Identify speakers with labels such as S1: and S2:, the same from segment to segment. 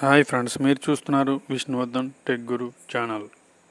S1: hi friends మీరు చూస్తున్నారు Vishnuvardhan tech guru channel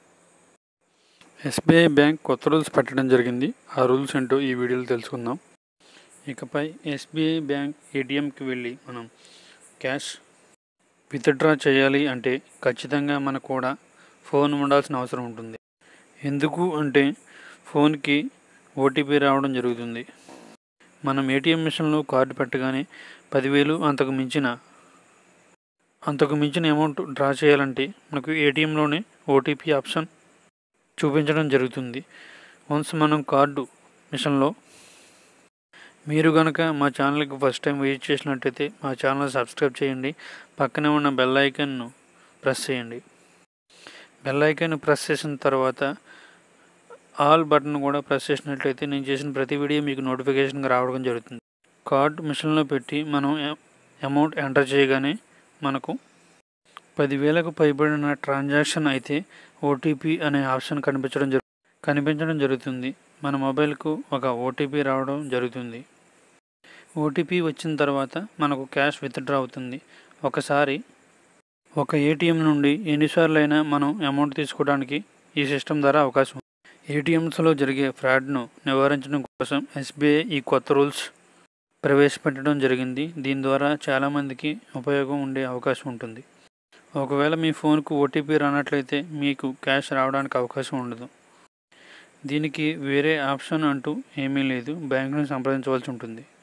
S1: SBI bank కొత్త రూల్స్ పెట్టడం జరిగింది ఆ రూల్స్ ఏంటో ఈ వీడియోలో తెలుసుకుందాం ఇకపై ఎస్బీఐ బ్యాంక్ ఏటీఎంకి వెళ్ళి మనం క్యాష్ విత్డ్రా చేయాలి అంటే ఖచ్చితంగా మనకు కూడా ఫోన్ ఉండాల్సిన అవసరం ఉంటుంది ఎందుకు అంటే ఫోన్కి ఓటీపీ రావడం జరుగుతుంది మనం ఏటీఎం మిషన్లో కార్డు పెట్టగానే పదివేలు అంతకు మించిన అంతకు మించిన అమౌంట్ డ్రా చేయాలంటే మనకు ఏటీఎంలోనే ఓటీపీ ఆప్షన్ చూపించడం జరుగుతుంది వన్స్ మనం కార్డు మిషన్లో మీరు కనుక మా ఛానల్కి ఫస్ట్ టైం విజిట్ చేసినట్టయితే మా ఛానల్ సబ్స్క్రైబ్ చేయండి పక్కనే ఉన్న బెల్ ఐకాన్ను ప్రెస్ చేయండి బెల్ ఐకాన్ ప్రెస్ చేసిన తర్వాత ఆల్ బటన్ కూడా ప్రెస్ చేసినట్లయితే నేను చేసిన ప్రతి వీడియో మీకు నోటిఫికేషన్గా రావడం జరుగుతుంది కార్డ్ మిషన్లో పెట్టి మనం అమౌంట్ ఎంటర్ చేయగానే మనకు పదివేలకు పైబడిన ట్రాన్సాక్షన్ అయితే ఓటీపీ అనే ఆప్షన్ కనిపించడం జరు కనిపించడం జరుగుతుంది మన మొబైల్కు ఒక ఓటీపీ రావడం జరుగుతుంది ఓటీపీ వచ్చిన తర్వాత మనకు క్యాష్ విత్డ్రా అవుతుంది ఒకసారి ఒక ఏటీఎం నుండి ఎన్నిసార్లు అయినా మనం అమౌంట్ తీసుకోవడానికి ఈ సిస్టమ్ ద్వారా అవకాశం ఉంది ఏటీఎంస్లో జరిగే ఫ్రాడ్ను నివారించడం కోసం ఎస్బీఐ ఈ కొత్త రూల్స్ ప్రవేశపెట్టడం జరిగింది దీని ద్వారా చాలామందికి ఉపయోగం ఉండే అవకాశం ఉంటుంది ఒకవేళ మీ ఫోన్కు ఓటీపీ రానట్లయితే మీకు క్యాష్ రావడానికి అవకాశం ఉండదు దీనికి వేరే ఆప్షన్ అంటూ ఏమీ లేదు బ్యాంకును సంప్రదించవలసి ఉంటుంది